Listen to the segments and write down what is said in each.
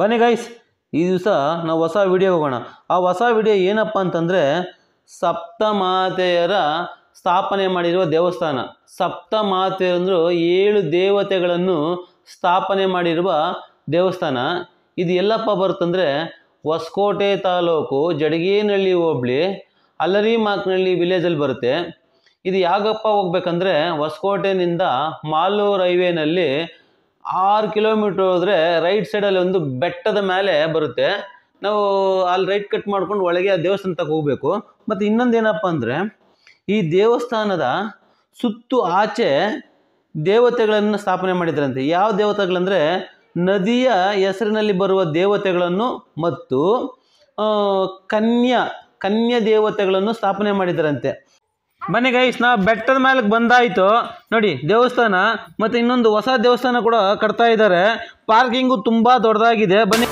ಬನ್ನಿ ಗೈಸ್ ಈ ದಿವಸ ನಾವು ಹೊಸ ವಿಡಿಯೋ ಹೋಗೋಣ ಆ ಹೊಸ ವಿಡಿಯೋ ಏನಪ್ಪ ಅಂತಂದರೆ ಸಪ್ತಮಾತೆಯರ ಸ್ಥಾಪನೆ ಮಾಡಿರುವ ದೇವಸ್ಥಾನ ಸಪ್ತಮಾತೆಯರು ಏಳು ದೇವತೆಗಳನ್ನು ಸ್ಥಾಪನೆ ಮಾಡಿರುವ ದೇವಸ್ಥಾನ ಇದು ಎಲ್ಲಪ್ಪ ಬರುತ್ತಂದರೆ ಹೊಸಕೋಟೆ ತಾಲೂಕು ಜಡಗೇನಹಳ್ಳಿ ಹೋಬಳಿ ಅಲ್ಲರಿಮಾಕ್ನಹಳ್ಳಿ ವಿಲೇಜಲ್ಲಿ ಬರುತ್ತೆ ಇದು ಯಾಗಪ್ಪ ಹೋಗ್ಬೇಕಂದ್ರೆ ಹೊಸಕೋಟೆನಿಂದ ಮಾಲೂರು ಹೈವೇನಲ್ಲಿ ಆರು ಕಿಲೋಮೀಟ್ರ್ ಹೋದರೆ ರೈಟ್ ಸೈಡಲ್ಲಿ ಒಂದು ಬೆಟ್ಟದ ಮೇಲೆ ಬರುತ್ತೆ ನಾವು ಅಲ್ಲಿ ರೈಟ್ ಕಟ್ ಮಾಡ್ಕೊಂಡು ಒಳಗೆ ಆ ದೇವಸ್ಥಾನ ತಗ ಹೋಗಬೇಕು ಮತ್ತು ಇನ್ನೊಂದು ಏನಪ್ಪ ಅಂದರೆ ಈ ದೇವಸ್ಥಾನದ ಸುತ್ತು ಆಚೆ ದೇವತೆಗಳನ್ನು ಸ್ಥಾಪನೆ ಮಾಡಿದ್ರಂತೆ ಯಾವ ದೇವತೆಗಳಂದರೆ ನದಿಯ ಹೆಸರಿನಲ್ಲಿ ಬರುವ ದೇವತೆಗಳನ್ನು ಮತ್ತು ಆ, ಕನ್ಯಾ ಕನ್ಯಾ ದೇವತೆಗಳನ್ನು ಸ್ಥಾಪನೆ ಮಾಡಿದರಂತೆ ಬನ್ನಿ ಗೈಸ್ ನಾ ಬೆಟ್ಟದ ಮೇಲೆ ಬಂದಾಯ್ತು ನೋಡಿ ದೇವಸ್ಥಾನ ಮತ್ತೆ ಇನ್ನೊಂದು ಹೊಸ ದೇವಸ್ಥಾನ ಕೂಡ ಕಟ್ತಾ ಇದ್ದಾರೆ ಪಾರ್ಕಿಂಗು ತುಂಬಾ ದೊಡ್ಡದಾಗಿದೆ ಬನ್ನಿ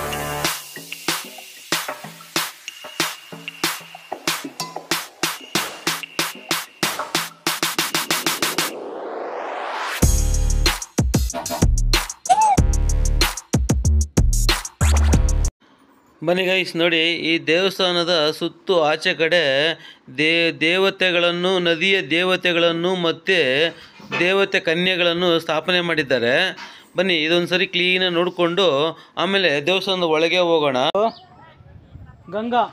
ಬನ್ನಿ ಗೈಸ್ ನೋಡಿ ಈ ದೇವಸ್ಥಾನದ ಸುತ್ತು ಆಚೆ ಕಡೆ ದೇ ದೇವತೆಗಳನ್ನು ನದಿಯ ದೇವತೆಗಳನ್ನು ಮತ್ತು ದೇವತೆ ಕನ್ಯೆಗಳನ್ನು ಸ್ಥಾಪನೆ ಮಾಡಿದ್ದಾರೆ ಬನ್ನಿ ಇದೊಂದು ಸರಿ ಕ್ಲೀನಾಗಿ ನೋಡಿಕೊಂಡು ಆಮೇಲೆ ದೇವಸ್ಥಾನದ ಒಳಗೆ ಹೋಗೋಣ ಗಂಗಾ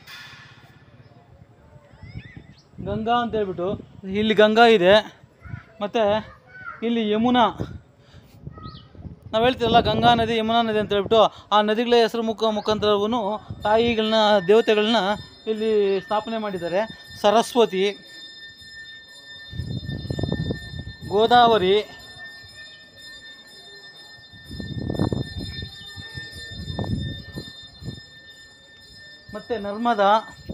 ಗಂಗಾ ಅಂತ ಹೇಳ್ಬಿಟ್ಟು ಇಲ್ಲಿ ಗಂಗಾ ಇದೆ ಮತ್ತು ಇಲ್ಲಿ ಯಮುನಾ ನಾವು ಹೇಳ್ತೀರಲ್ಲ ಗಂಗಾ ನದಿ ಯಮುನಾ ನದಿ ಅಂತ ಹೇಳ್ಬಿಟ್ಟು ಆ ನದಿಗಳ ಹೆಸರು ಮುಖ ಮುಖಾಂತರವೂ ತಾಯಿಗಳನ್ನ ದೇವತೆಗಳನ್ನ ಇಲ್ಲಿ ಸ್ಥಾಪನೆ ಮಾಡಿದ್ದಾರೆ ಸರಸ್ವತಿ ಗೋದಾವರಿ ಮತ್ತು ನರ್ಮದಾ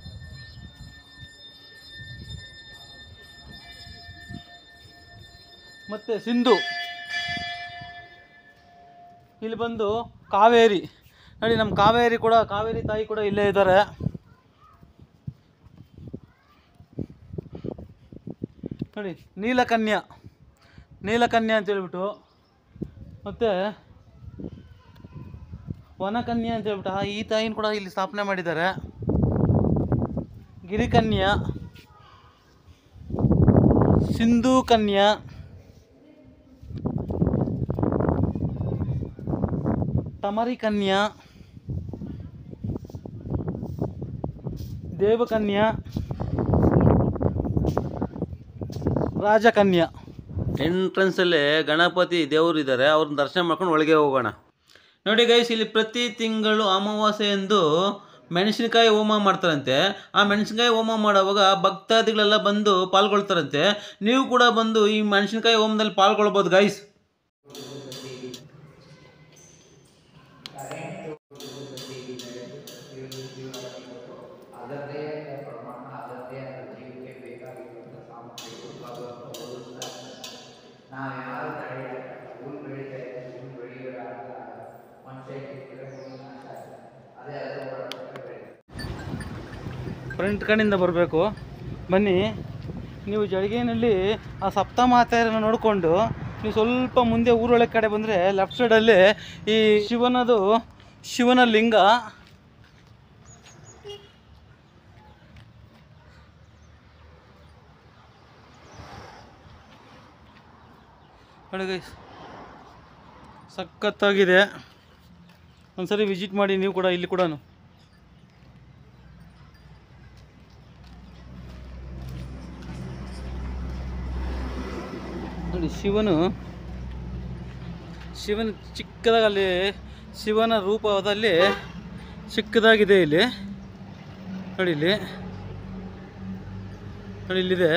ಮತ್ತು ಸಿಂಧು ಇಲ್ಲಿ ಬಂದು ಕಾವೇರಿ ನೋಡಿ ನಮ್ಮ ಕಾವೇರಿ ಕೂಡ ಕಾವೇರಿ ತಾಯಿ ಕೂಡ ಇಲ್ಲೇ ಇದ್ದಾರೆ ನೋಡಿ ನೀಲಕನ್ಯಾ ನೀಲಕನ್ಯಾ ಅಂತ ಹೇಳ್ಬಿಟ್ಟು ಮತ್ತು ವನಕನ್ಯಾ ಅಂತ ಹೇಳ್ಬಿಟ್ಟು ಆ ಈ ತಾಯಿನ ಕೂಡ ಇಲ್ಲಿ ಸ್ಥಾಪನೆ ಮಾಡಿದ್ದಾರೆ ಗಿರಿಕನ್ಯಾ ಸಿಂಧೂ ಕನ್ಯಾ ತಮರಿ ಕನ್ಯಾ ದೇವಕನ್ಯಾ ರಾಜಕನ್ಯಾ ಎಂಟ್ರೆನ್ಸಲ್ಲೇ ಗಣಪತಿ ದೇವರು ಇದ್ದಾರೆ ಅವ್ರನ್ನ ದರ್ಶನ ಮಾಡ್ಕೊಂಡು ಒಳಗೆ ಹೋಗೋಣ ನೋಡಿ ಗೈಸ್ ಇಲ್ಲಿ ಪ್ರತಿ ತಿಂಗಳು ಅಮಾವಾಸ್ಯೆ ಎಂದು ಮೆಣಸಿನಕಾಯಿ ಹೋಮ ಮಾಡ್ತಾರಂತೆ ಆ ಮೆಣಸಿನಕಾಯಿ ಹೋಮ ಮಾಡುವಾಗ ಭಕ್ತಾದಿಗಳೆಲ್ಲ ಬಂದು ಪಾಲ್ಗೊಳ್ತಾರಂತೆ ನೀವು ಕೂಡ ಬಂದು ಈ ಮೆಣಸಿನಕಾಯಿ ಹೋಮದಲ್ಲಿ ಪಾಲ್ಗೊಳ್ಬೋದು ಗೈಸ್ ಅದರದೇ ಪ್ರಮಾಣ ಅದರದೇ ಆದ ಜೀವಕ್ಕೆ ಬೇಕಾಗಿರುವಂಥ ಸಾಮಗ್ರಿಗಳು ಭಗವಂತ ಒದಗಿಸ್ತಾ ಇರ್ತಾನೆ. ನಾವು ಯಾರು ತಡೆಯೋಕ್ಕಾಗಲ್ಲ ಹುಲ್ ಬೆಳೀತಾ ಇದೆ ಹುಲ್ ಬೆಳೆಯೋರಾಗ ಮನುಷ್ಯ ಇಟ್ಟಿದ್ರೆ ಹುಲ್ಲು ನಾಶ ಆಗ್ತದೆ ಅದೇ ಅದು ಹೊರಗಡೆ ಬೆಳೀತದೆ ಫ್ರಂಟ್ ಕಡೆಯಿಂದ ಬರಬೇಕು ಬನ್ನಿ ನೀವು ಜಳಗೇನಲ್ಲಿ ಆ ಸಪ್ತಮಾತೆಯರನ್ನು ನೋಡಿಕೊಂಡು ನೀವು ಸ್ವಲ್ಪ ಮುಂದೆ ಊರೊಳಗೆ ಕಡೆ ಬಂದರೆ ಲೆಫ್ಟ್ ಸೈಡಲ್ಲಿ ಈ ಶಿವನದು ಶಿವನ ಲಿಂಗ ನೋಡಿ ಗೈಸ್ ಸಖತ್ತಾಗಿದೆ ಒಂದ್ಸರಿ ವಿಸಿಟ್ ಮಾಡಿ ನೀವು ಕೂಡ ಇಲ್ಲಿ ಕೂಡ ನೋಡಿ ಶಿವನು ಶಿವನ ಚಿಕ್ಕದಾಗಿ ಅಲ್ಲಿ ಶಿವನ ರೂಪದಲ್ಲಿ ಚಿಕ್ಕದಾಗಿದೆ ಇಲ್ಲಿ ನೋಡಿ ಇಲ್ಲಿ ನೋಡಿ ಇಲ್ಲಿದೆ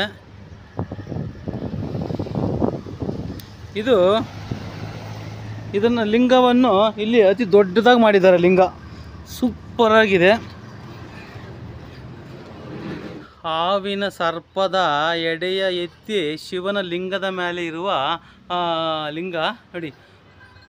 ಇದು ಇದನ್ನು ಲಿಂಗವನ್ನು ಇಲ್ಲಿ ಅತಿ ದೊಡ್ಡದಾಗಿ ಮಾಡಿದ್ದಾರೆ ಲಿಂಗ ಸೂಪರ್ ಆಗಿದೆ ಹಾವಿನ ಸರ್ಪದ ಎಡೆಯ ಎತ್ತಿ ಶಿವನ ಲಿಂಗದ ಮೇಲೆ ಇರುವ ಆ, ಲಿಂಗ ನೋಡಿ